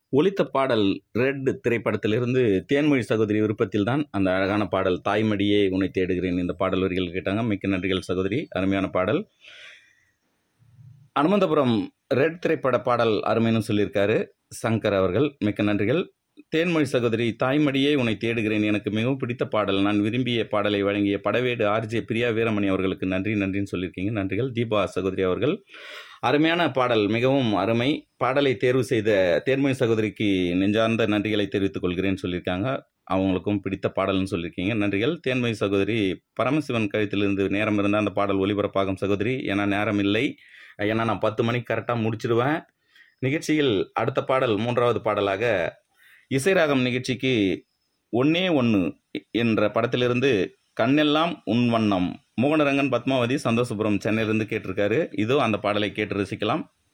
ஒலித்த பாடல் ரெட் திரைப்படத்திலிருந்து தேன்மொழி சகோதரி விருப்பத்தில் தான் அந்த அழகான பாடல் தாய்மடியே உன்னை தேடுகிறேன் இந்த பாடல் வரிகள் கேட்டாங்க மிக்க நன்றிகள் சகோதரி அருமையான பாடல் அனுமந்தபுரம் ரெட் திரைப்பட பாடல் அருமைன்னு சொல்லியிருக்காரு சங்கர் அவர்கள் மிக்க நன்றிகள் தேன்மொழி சகோதரி தாய்மடியே உன்னை தேடுகிறேன் எனக்கு மிகவும் பிடித்த பாடல் நான் விரும்பிய பாடலை வழங்கிய படவேடு ஆர்ஜே பிரியா வீரமணி அவர்களுக்கு நன்றி நன்றின்னு சொல்லியிருக்கீங்க நன்றிகள் தீபா சகோதரி அவர்கள் அருமையான பாடல் மிகவும் அருமை பாடலை தேர்வு செய்த தேன்மொழி சகோதரிக்கு நெஞ்சார்ந்த நன்றிகளை தெரிவித்துக் கொள்கிறேன்னு சொல்லியிருக்காங்க அவங்களுக்கும் பிடித்த பாடல்னு சொல்லியிருக்கீங்க நன்றிகள் தேன்மொழி சகோதரி பரமசிவன் கழுத்திலிருந்து நேரம் இருந்தால் அந்த பாடல் ஒளிபரப்பாகும் சகோதரி ஏன்னா நேரம் இல்லை ஏன்னா நான் பத்து மணிக்கு கரெக்டாக முடிச்சிடுவேன் நிகழ்ச்சியில் அடுத்த பாடல் மூன்றாவது பாடலாக இசைராகம் நிகழ்ச்சிக்கு ஒன்னே ஒன்று என்ற படத்திலிருந்து கண்ணெல்லாம் உன் வண்ணம் மோகனரங்கன் பத்மாவதி சந்தோஷபுரம் சென்னையிலிருந்து கேட்டிருக்காரு இதோ அந்த பாடலை கேட்டு ரசிக்கலாம்